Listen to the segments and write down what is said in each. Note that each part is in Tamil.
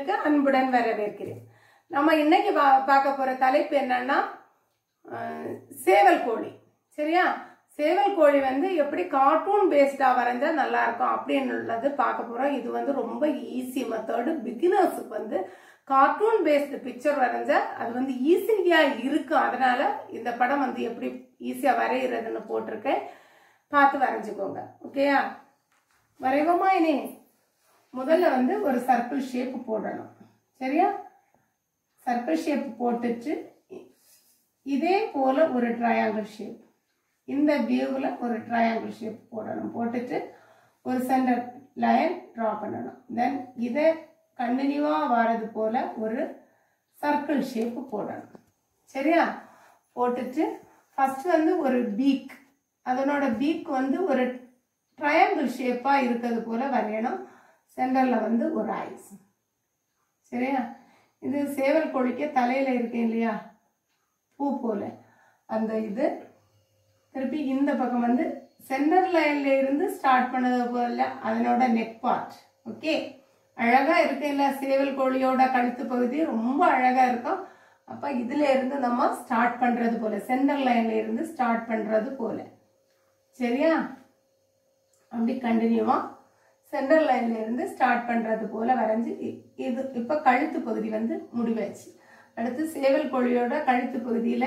சேனலுக்கு அன்புடன் வரவேற்கிறேன் நம்ம இன்னைக்கு பா- பார்க்க போற தலைப்பு என்னன்னா அஹ், சேவல் கோழி சரியா சேவல் கோழி வந்து எப்படி கார்ட்டூன் பேஸ்டா வரைஞ்சா நல்லா இருக்கும் அப்படின்னு உள்ளது பார்க்க போறோம் இது வந்து ரொம்ப ஈஸி மெத்தடு பிகினர்ஸுக்கு வந்து கார்ட்டூன் பேஸ்டு பிக்சர் வரைஞ்சா அது வந்து ஈஸியா இருக்கும் அதனால இந்த படம் வந்து எப்படி ஈஸியா வரைகிறதுன்னு போட்டிருக்கேன் பார்த்து வரைஞ்சுக்கோங்க ஓகேயா வரைவோமா இனி முதல்ல வந்து ஒரு சர்க்கிள் ஷேப் போடணும் சரியா சர்க்கிள் ஷேப் போட்டுட்டு இ- இதே போல ஒரு ட்ரையாங்கிள் ஷேப் இந்த வியூவில் ஒரு ட்ரையாங்கிள் ஷேப் போடணும் போட்டுட்டு ஒரு சென்டர் லைன் ட்ரா பண்ணணும் தென் இதை கண்டினியூவாக வர்றது போல ஒரு சர்க்கிள் ஷேப் போடணும் சரியா போட்டுட்டு ஃபர்ஸ்ட் வந்து ஒரு பீக் அதனோட பீக் வந்து ஒரு ட்ரையாங்கிள் ஷேப்பாக இருக்கிறது போல வரையணும் சென்டரில் வந்து ஒரு ஐஸ் சரியா இது சேவல் கோழிக்கு தலையில் இருக்கு இல்லையா பூ போல அந்த இது திருப்பி இந்த பக்கம் வந்து சென்டர் லைன்ல இருந்து ஸ்டார்ட் பண்ணது போல அதனோட நெக் பார்ட் ஓகே அழகா இருக்கு இல்ல சேவல் கோழியோட கழுத்து பகுதி ரொம்ப அழகா இருக்கும் அப்ப இதுல இருந்து நம்ம ஸ்டார்ட் பண்றது போல சென்டர் லைன்ல இருந்து ஸ்டார்ட் பண்றது போல சரியா அப்படி கண்டினியூவா சென்டர் லைன்ல இருந்து ஸ்டார்ட் பண்றது போல வரைஞ்சு இ- இது இப்ப கழுத்து பகுதி வந்து முடிவாச்சு அடுத்து சேவல் கோழியோட கழுத்து பகுதியில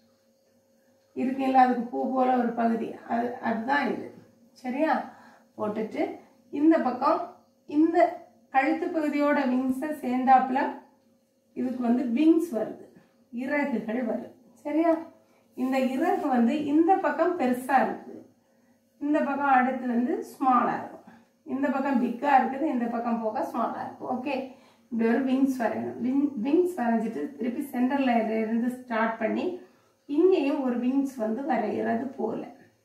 இருக்குல்ல அதுக்கு பூ போல ஒரு பகுதி அது அதுதான் இது சரியா போட்டுட்டு இந்த பக்கம் இந்த கழுத்து பகுதியோட விங்ஸை சேர்ந்தாப்புல இதுக்கு வந்து விங்ஸ் வருது இறகுகள் வருது சரியா இந்த இறகு வந்து இந்த பக்கம் பெருசா இருக்கு இந்த பக்கம் அடுத்து வந்து ஸ்மாலா இருக்கும் இந்த பக்கம் பிக்கா இருக்குது இந்த பக்கம் போக ஸ்மாலா இருக்கும் ஓகே இப்படி ஒரு விங்ஸ் வரையணும் விங் விங்ஸ் வரைஞ்சிட்டு திருப்பி சென்டர்ல இருந்து ஸ்டார்ட் பண்ணி இங்கேயும் ஒரு விங்ஸ் வந்து வரைகிறது போல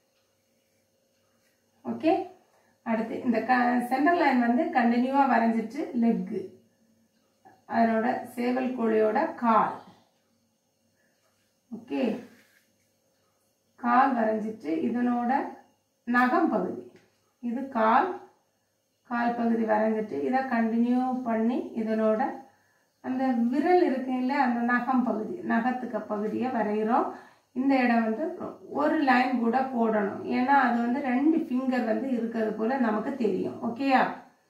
ஓகே அடுத்து இந்த க சென்டர் லைன் வந்து கண்டினியூவா வரைஞ்சிட்டு லெக்கு அதனோட சேவல் கோழியோட கால் ஓகே கால் வரைஞ்சிட்டு இதனோட நகம் பகுதி இது கால் கால் பகுதி வரைஞ்சிட்டு இதை கண்டினியூ பண்ணி இதனோட அந்த விரல் இருக்குல்ல அந்த நகம் பகுதி நகத்துக்கு பகுதியை வரைகிறோம் இந்த இடம் வந்து ஒரு லைன் கூட போடணும் ஏன்னா அது வந்து ரெண்டு ஃபிங்கர் வந்து இருக்கிறது போல நமக்கு தெரியும் ஓகேயா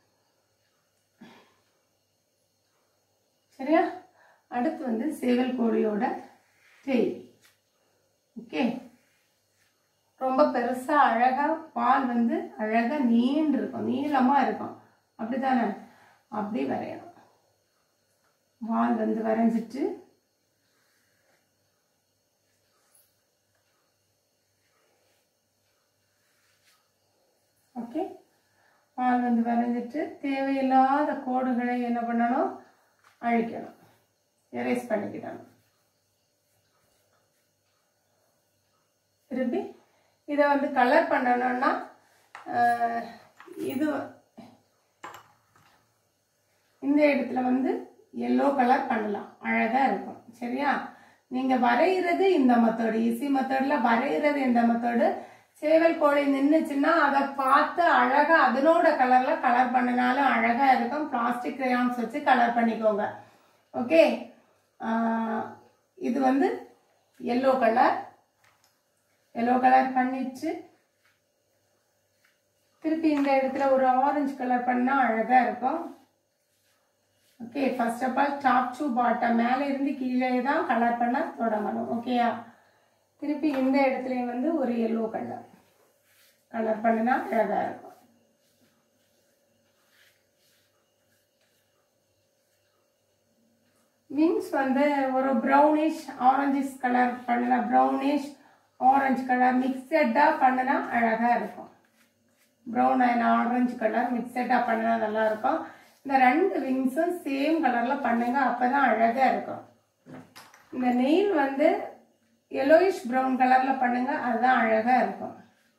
சரியா அடுத்து வந்து சேவல் கோழியோட டெய்ல் ஓகே ரொம்ப பெருசா அழகா பால் வந்து அழகா நீண்டு இருக்கும் நீளமா இருக்கும் அப்படிதானே அப்படி வரையணும் வால் வந்து வரைஞ்சிட்டு ஓகே வால் வந்து வரைஞ்சிட்டு தேவையில்லாத கோடுகளை என்ன பண்ணணும் அழிக்கணும் எரேஸ் பண்ணிக்கிடணும் திருப்பி இதை வந்து கலர் பண்ணணும்னா ஆஹ், இது இந்த இடத்துல வந்து எல்லோ கலர் பண்ணலாம் அழகா இருக்கும் சரியா நீங்க வரைகிறது இந்த மெத்தடு ஈஸி மெத்தட்ல வரைகிறது இந்த மெத்தடு சேவல் கோழி நின்னுச்சுன்னா அதை பார்த்து அழகா அதனோட கலர்ல கலர் பண்ணினாலும் அழகா இருக்கும் பிளாஸ்டிக் கிரையான்ஸ் வச்சு கலர் பண்ணிக்கோங்க ஓகே இது வந்து எல்லோ கலர் எல்லோ கலர் பண்ணிட்டு திருப்பி இந்த இடத்துல ஒரு ஆரஞ்சு கலர் பண்ணா அழகா இருக்கும் okay first of all top to bottom மேலே இருந்து கீழே தான் கலர் பண்ண தொடங்கணும் ஓகேயா திருப்பி இந்த இடத்துலயும் வந்து ஒரு எல்லோ கலர் கலர் பண்ணினா அழகா இருக்கும் விங்ஸ் வந்து ஒரு ப்ரௌனிஷ் ஆரஞ்சிஷ் கலர் பண்ணினா ப்ரௌனிஷ் ஆரஞ்சு கலர் மிக்சடாக பண்ணினா அழகாக இருக்கும் ப்ரௌன் அண்ட் ஆரஞ்சு கலர் மிக்சடாக பண்ணினா நல்லா இருக்கும் இந்த ரெண்டு விங்ஸும் சேம் கலரில் பண்ணுங்க அப்போ தான் அழகாக இருக்கும் இந்த நெயில் வந்து எல்லோயிஷ் ப்ரௌன் கலரில் பண்ணுங்க அதுதான் அழகாக இருக்கும்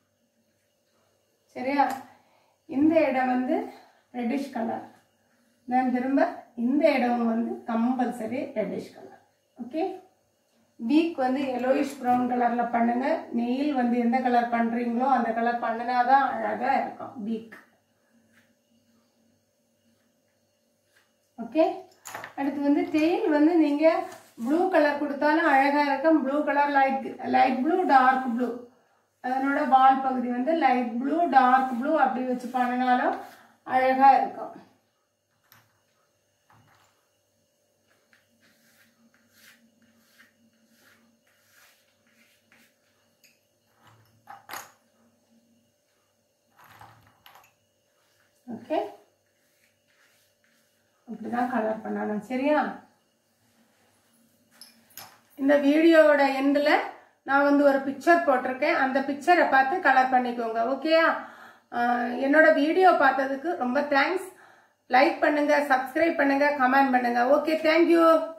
சரியா இந்த இடம் வந்து ரெட்டிஷ் கலர் தென் திரும்ப இந்த இடம் வந்து compulsory reddish colour okay beak வந்து எல்லோயிஷ் ப்ரௌன் கலர்ல பண்ணுங்க நெயில் வந்து எந்த கலர் பண்றீங்களோ அந்த கலர் பண்ணினாதான் அழகா இருக்கும் பீக் ஓகே அடுத்து வந்து டெயில் வந்து நீங்கள் ப்ளூ கலர் கொடுத்தாலும் அழகாக இருக்கும் blue colour light light blue dark blue அதனோட வால் பகுதி வந்து லைட் ப்ளூ டார்க் ப்ளூ அப்படி வச்சு பண்ணினாலும் அழகாக இருக்கும் ஓகே இப்படிதான் கலர் பண்ணணும் சரியா இந்த வீடியோவோட எண்டில் நான் வந்து ஒரு பிக்சர் போட்டிருக்கேன் அந்த பிக்சரை பார்த்து கலர் பண்ணிக்கோங்க ஓகேயா ஆஹ் என்னோட வீடியோ பார்த்ததுக்கு ரொம்ப தேங்க்ஸ் லைக் பண்ணுங்க சப்ஸ்கிரைப் பண்ணுங்க கமெண்ட் பண்ணுங்க ஓகே தேங்க்யூ